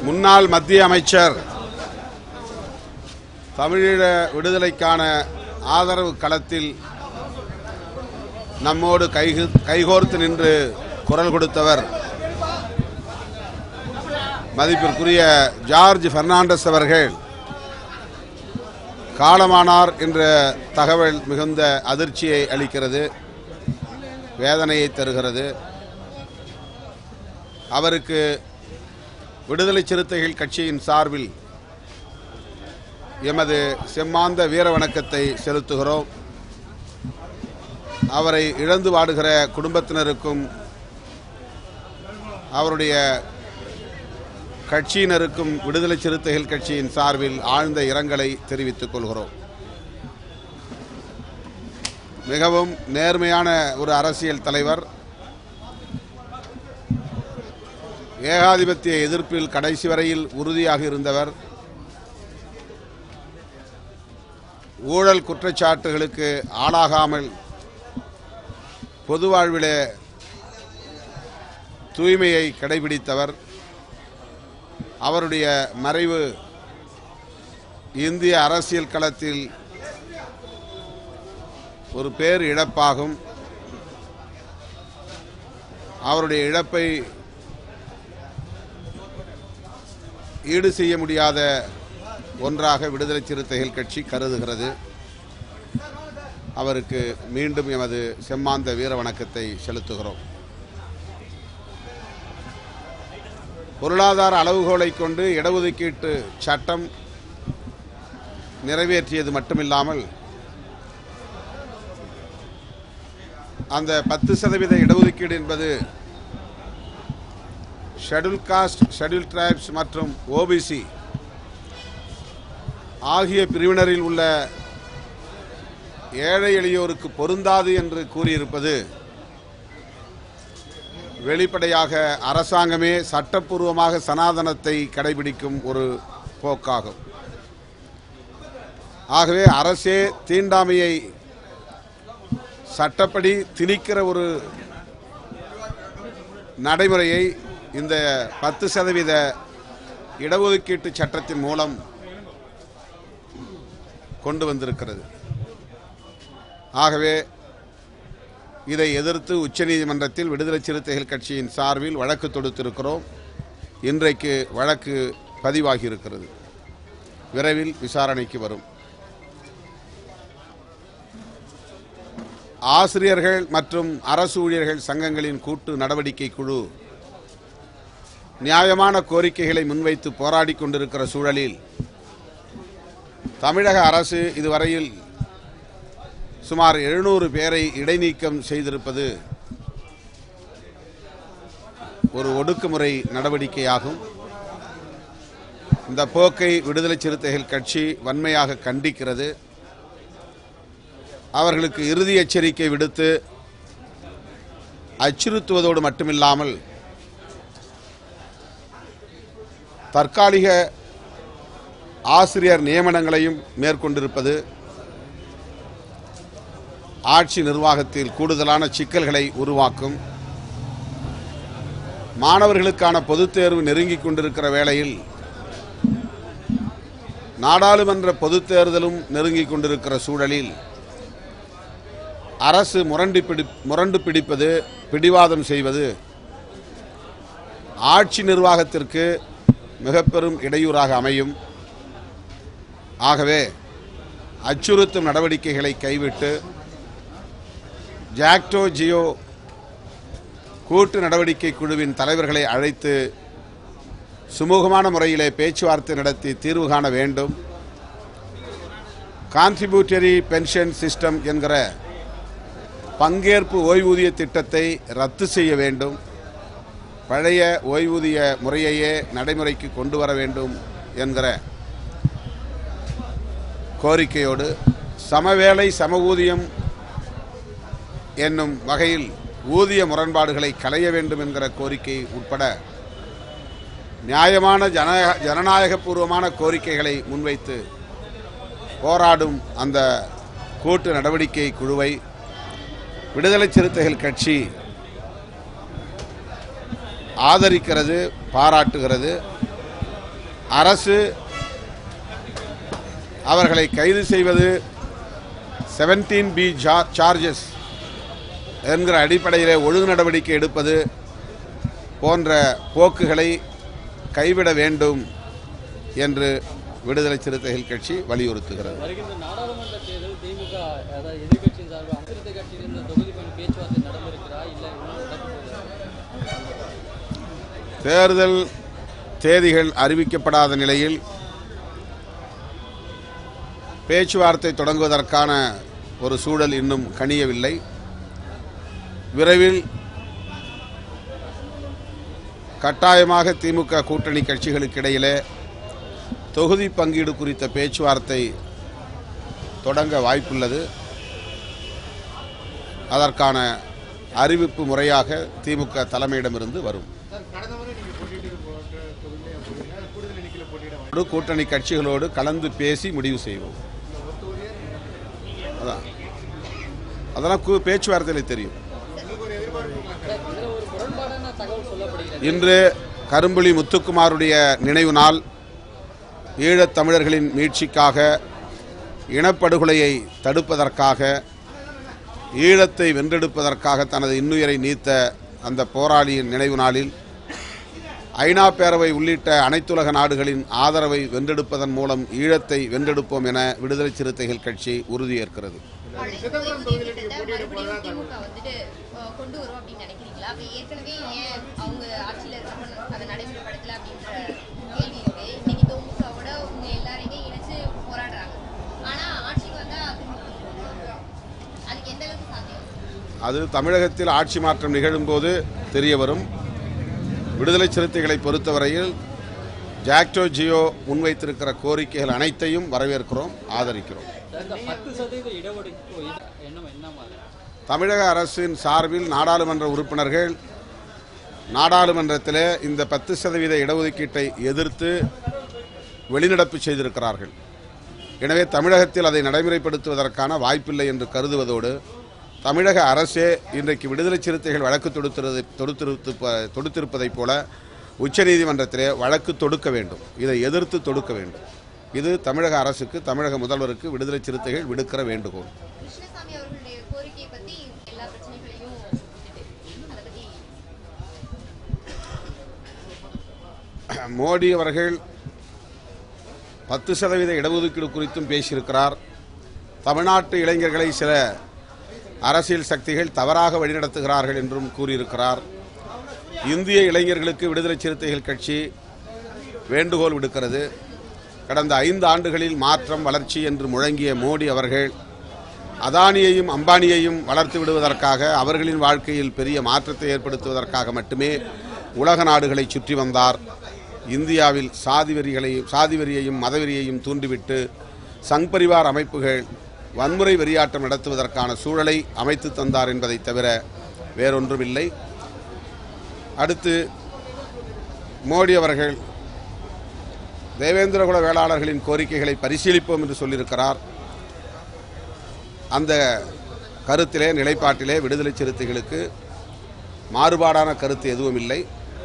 முன்னாள் மத்திய அமைச்சர் தமிழீழ விடுதலைக்கான ஆதரவு களத்தில் நம்மோடு கைகு கைகோர்த்து நின்று குரல் கொடுத்தவர் மதிப்பிற்குரிய ஜார்ஜ் பெர்னாண்டஸ் அவர்கள் காலமானார் என்ற தகவல் மிகுந்த அதிர்ச்சியை அளிக்கிறது வேதனையை தருகிறது அவருக்கு விடுதலை சிறுத்தைகள் கட்சியின் சார்பில் எமது செம்மாந்த வீர வணக்கத்தை செலுத்துகிறோம் அவரை இழந்து வாடுகிற குடும்பத்தினருக்கும் அவருடைய கட்சியினருக்கும் விடுதலை சிறுத்தைகள் கட்சியின் சார்பில் ஆழ்ந்த இரங்கலை தெரிவித்துக் கொள்கிறோம் மிகவும் நேர்மையான ஒரு அரசியல் தலைவர் ஏகாதிபத்திய எதிர்ப்பில் கடைசி வரையில் உறுதியாக இருந்தவர் ஊழல் குற்றச்சாட்டுகளுக்கு ஆளாகாமல் பொது வாழ்விலே தூய்மையை கடைபிடித்தவர் அவருடைய மறைவு இந்திய அரசியல் களத்தில் ஒரு பேர் இழப்பாகும் அவருடைய இழப்பை ஈடு செய்ய முடியாத ஒன்றாக விடுதலை சிறுத்தைகள் கட்சி கருதுகிறது அவருக்கு மீண்டும் எமது செம்மாந்த வீர வணக்கத்தை செலுத்துகிறோம் பொருளாதார அளவுகோலை கொண்டு இடஒதுக்கீட்டு சட்டம் நிறைவேற்றியது மட்டுமில்லாமல் அந்த பத்து சதவீத இடஒதுக்கீடு என்பது ஷெட்யூல் காஸ்ட் ஷெட்யூல் டிரைப்ஸ் மற்றும் ஓபிசி ஆகிய பிரிவினரில் உள்ள ஏழை எளியோருக்கு பொருந்தாது என்று கூறியிருப்பது வெளிப்படையாக அரசாங்கமே சட்டப்பூர்வமாக சனாதனத்தை கடைபிடிக்கும் ஒரு போக்காகும் ஆகவே அரசே தீண்டாமையை சட்டப்படி திணிக்கிற ஒரு நடைமுறையை இந்த பத்து சதவீத இடஒதுக்கீட்டு சட்டத்தின் மூலம் கொண்டு வந்திருக்கிறது ஆகவே இதை எதிர்த்து உச்சநீதிமன்றத்தில் விடுதலை சிறுத்தைகள் கட்சியின் சார்பில் வழக்கு தொடுத்திருக்கிறோம் இன்றைக்கு வழக்கு பதிவாகி இருக்கிறது விரைவில் விசாரணைக்கு வரும் ஆசிரியர்கள் மற்றும் அரசு ஊழியர்கள் சங்கங்களின் கூட்டு நடவடிக்கை குழு நியாயமான கோரிக்கைகளை முன்வைத்து போராடி கொண்டிருக்கிற சூழலில் தமிழக அரசு இதுவரையில் சுமார் எழுநூறு பேரை இடைநீக்கம் செய்திருப்பது ஒரு ஒடுக்குமுறை நடவடிக்கையாகும் இந்த போக்கை விடுதலை சிறுத்தைகள் கட்சி வன்மையாக கண்டிக்கிறது அவர்களுக்கு இறுதி எச்சரிக்கை விடுத்து அச்சுறுத்துவதோடு மட்டுமில்லாமல் தற்காலிக ஆசிரியர் நியமனங்களையும் மேற்கொண்டிருப்பது ஆட்சி நிர்வாகத்தில் கூடுதலான சிக்கல்களை உருவாக்கும் மாணவர்களுக்கான பொதுத் தேர்வு நெருங்கிக் கொண்டிருக்கிற வேளையில் நாடாளுமன்ற பொதுத் தேர்தலும் நெருங்கிக் கொண்டிருக்கிற சூழலில் அரசு முரண்டு பிடி முரண்டு பிடிப்பது பிடிவாதம் செய்வது ஆட்சி நிர்வாகத்திற்கு மிக பெரும் இடையூறாக அமையும் ஆகவே அச்சுறுத்தும் நடவடிக்கைகளை கைவிட்டு ஜாக்டோ ஜியோ கூட்டு நடவடிக்கை குழுவின் தலைவர்களை அழைத்து சுமூகமான முறையிலே பேச்சுவார்த்தை நடத்தி தீர்வு காண வேண்டும் கான்ட்ரிபியூட்டரி பென்ஷன் சிஸ்டம் என்கிற பங்கேற்பு ஓய்வூதிய திட்டத்தை ரத்து செய்ய வேண்டும் பழைய ஓய்வூதிய முறையையே நடைமுறைக்கு கொண்டு வர வேண்டும் என்கிற கோரிக்கையோடு சமவேளை சம ஊதியம் என்னும் வகையில் ஊதிய முரண்பாடுகளை களைய வேண்டும் என்கிற கோரிக்கை உட்பட நியாயமான ஜன ஜனநாயகபூர்வமான கோரிக்கைகளை முன்வைத்து போராடும் அந்த கூட்டு நடவடிக்கை குழுவை விடுதலை சிறுத்தைகள் கட்சி ஆதரிக்கிறது பாராட்டுகிறது அரசு அவர்களை கைது செய்வது செவன்டீன் பி சார்ஜஸ் என்கிற அடிப்படையிலே ஒழுங்கு நடவடிக்கை எடுப்பது போன்ற போக்குகளை கைவிட வேண்டும் என்று விடுதலை சிறுத்தைகள் கட்சி வலியுறுத்துகிறது வருகின்ற நாடாளுமன்ற தேர்தல் திமுக அதாவது எதிர்க்கட்சியின் சார்பாக அங்கிருந்த கட்சியிலிருந்து தொகுதி பணி பேச்சுவார்த்தை நடந்திருக்கிறா இல்லை இன்னும் நடக்க போகுதா? தேர்தல் தேதிகள் அறிவிக்கப்படாத நிலையில் பேச்சுவார்த்தை தொடங்குவதற்கான ஒரு சூழல் இன்னும் கனியவில்லை விரைவில் கட்டாயமாக திமுக கூட்டணி கட்சிகளுக்கு இடையிலே தொகுதி பங்கீடு குறித்த பேச்சுவார்த்தை தொடங்க வாய்ப்புள்ளது அதற்கான அறிவிப்பு முறையாக திமுக தலைமையிடமிருந்து வரும் ஒரு கூட்டணி கட்சிகளோடு கலந்து பேசி முடிவு செய்வோம் அதான் அதெல்லாம் கு- பேச்சுவார்த்தையில தெரியும் இதுல ஒரு முரண்பாடான தகவல் சொல்லப்படுகிறது இன்று கரும்புலி முத்துக்குமாருடைய நினைவு நாள் ஈழத் தமிழர்களின் மீட்சிக்காக இனப்படுகொலையை தடுப்பதற்காக ஈழத்தை வென்றெடுப்பதற்காக தனது இன்னுயிரை நீத்த அந்த போராளியின் நினைவு நாளில் ஐநா பேரவை உள்ளிட்ட அனைத்துலக நாடுகளின் ஆதரவை வென்றெடுப்பதன் மூலம் ஈழத்தை வென்றெடுப்போம் என விடுதலை சிறுத்தைகள் கட்சி உறுதியேற்கிறது சிதம்பரம் திட்டத்தை மறுபடியும் திமுக வந்துட்டு அஹ், கொண்டு வரும் அப்படின்னு நினைக்கிறீங்களா அப்ப ஏற்கனவே ஏன் அவங்க ஆட்சியில இருக்கப்ப அதை நடைமுறைப்படுத்தல அப்படின்ற கேள்வி இருக்கு இன்னைக்கு திமுகவோட உங்க எல்லாரையுமே இணைச்சு போராடுறாங்க ஆனா ஆட்சிக்கு வந்தா திரும்ப கொண்டு வருவாங்க. அதுக்கு எந்த அளவுக்கு சாத்தியம் அது தமிழகத்தில் ஆட்சி மாற்றம் நிகழும்போது தெரிய வரும் விடுதலை சிறுத்தைகளை பொறுத்தவரையில் ஜாக்டோ ஜியோ முன்வைத்திருக்கிற கோரிக்கைகள் அனைத்தையும் வரவேற்கிறோம் ஆதரிக்கிறோம் இந்த பத்து சதவீத இடஒதுக்கீடு எண்ணம் என்ன மாதிரி தமிழக அரசின் சார்பில் நாடாளுமன்ற உறுப்பினர்கள் நாடாளுமன்றத்தில் இந்த பத்து சதவீத இடஒதுக்கீட்டை எதிர்த்து வெளிநடப்பு செய்திருக்கிறார்கள் எனவே தமிழகத்தில் அதை நடைமுறைப்படுத்துவதற்கான வாய்ப்பில்லை என்று கருதுவதோடு தமிழக அரசே இன்றைக்கு விடுதலை சிறுத்தைகள் வழக்கு தொடுத்திருது தொடுத்திருப்ப தொடுத்திருப்பதைப் போல உச்சநீதிமன்றத்திலே வழக்கு தொடுக்க வேண்டும் இதை எதிர்த்து தொடுக்க வேண்டும் இது தமிழக அரசுக்கு தமிழக முதல்வருக்கு விடுதலை சிறுத்தைகள் விடுக்கிற வேண்டுகோள் கிருஷ்ணசாமி அவர்களுடைய கோரிக்கையை பத்தி எல்லா பிரச்சனைகளையும் விட்டுட்டு அதை பத்தி மோடி அவர்கள் பத்து சதவீத இடஒதுக்கீடு குறித்தும் பேசியிருக்கிறார் தமிழ்நாட்டு இளைஞர்களை சில அரசியல் சக்திகள் தவறாக வழிநடத்துகிறார்கள் என்றும் கூறியிருக்கிறார் இந்திய இளைஞர்களுக்கு விடுதலை சிறுத்தைகள் கட்சி வேண்டுகோள் விடுக்கிறது கடந்த ஐந்து ஆண்டுகளில் மாற்றம் வளர்ச்சி என்று முழங்கிய மோடி அவர்கள் அதானியையும் அம்பானியையும் வளர்த்து விடுவதற்காக அவர்களின் வாழ்க்கையில் பெரிய மாற்றத்தை ஏற்படுத்துவதற்காக மட்டுமே உலக நாடுகளை சுற்றி வந்தார் இந்தியாவில் சாதி வெறிகளையும் சாதி வெறியையும் மதவெறியையும் தூண்டிவிட்டு சங் பரிவார் அமைப்புகள் வன்முறை வெறியாட்டம் நடத்துவதற்கான சூழலை அமைத்து தந்தார் என்பதை தவிர வேறொன்றுமில்லை அடுத்து மோடி அவர்கள் தேவேந்திரகுல வேளாளர்களின் கோரிக்கைகளை பரிசீலிப்போம் என்று சொல்லியிருக்கிறார் அந்த கருத்திலே நிலைப்பாட்டிலே விடுதலை சிறுத்தைகளுக்கு மாறுபாடான கருத்து எதுவும் இல்லை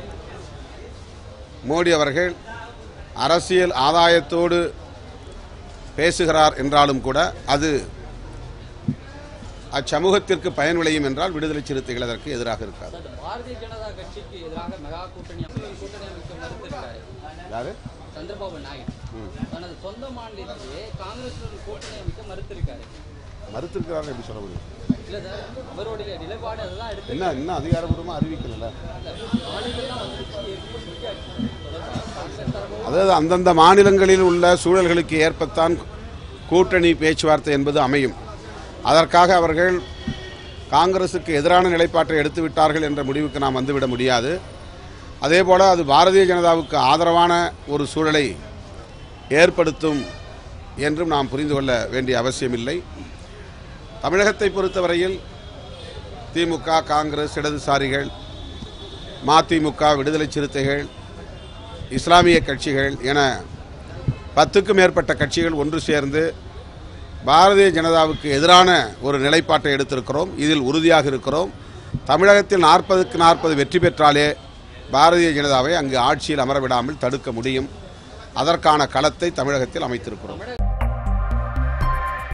மோடி அவர்கள் அரசியல் ஆதாயத்தோடு பேசுகிறார் என்றாலும் கூட அது அச்சமூகத்திற்கு பயன் விளையும் என்றால் விடுதலை சிறுத்தைகள் அதற்கு எதிராக இருக்காது அந்த பாரதிய ஜனதா கட்சிக்கு எதிராக மெகா கூட்டணி அமைப்பு கூட்டணி அமைக்க மறுத்திருக்காரு யாரு சந்திரபாபு நாயுடு தனது சொந்த மாநிலத்திலே காங்கிரசுடன் கூட்டணி அமைக்க மறுத்திருக்காரு மறுத்திருக்கிறார்கள் எப்படி சொல்ல முடியும் இல்ல சார் அவருடைய நிலைப்பாடு அதுதான் எடுத்து என்ன இன்னும் அதிகாரப்பூர்வமாக அறிவிக்கணும்ல மாநிலம் வந்துருச்சு எப்படி சொல்லியாச்சு தொடர்பாக காங்கிரஸ் தரப்பு அதாவது அந்தந்த மாநிலங்களில் உள்ள சூழல்களுக்கு ஏற்பத்தான் கூட்டணி பேச்சுவார்த்தை என்பது அமையும் அதற்காக அவர்கள் காங்கிரசுக்கு எதிரான நிலைப்பாட்டை எடுத்து விட்டார்கள் என்ற முடிவுக்கு நாம் வந்துவிட முடியாது அதேபோல அது பாரதிய ஜனதாவுக்கு ஆதரவான ஒரு சூழலை ஏற்படுத்தும் என்றும் நாம் புரிந்து கொள்ள வேண்டிய அவசியமில்லை தமிழகத்தை பொறுத்தவரையில் திமுக காங்கிரஸ் இடதுசாரிகள் மதிமுக விடுதலை சிறுத்தைகள் இஸ்லாமிய கட்சிகள் என பத்துக்கும் மேற்பட்ட கட்சிகள் ஒன்று சேர்ந்து பாரதிய ஜனதாவுக்கு எதிரான ஒரு நிலைப்பாட்டை எடுத்திருக்கிறோம் இதில் உறுதியாக இருக்கிறோம் தமிழகத்தில் நாற்பதுக்கு நாற்பது வெற்றி பெற்றாலே பாரதிய ஜனதாவை அங்கு ஆட்சியில் அமர விடாமல் தடுக்க முடியும் அதற்கான களத்தை தமிழகத்தில் அமைத்திருக்கிறோம்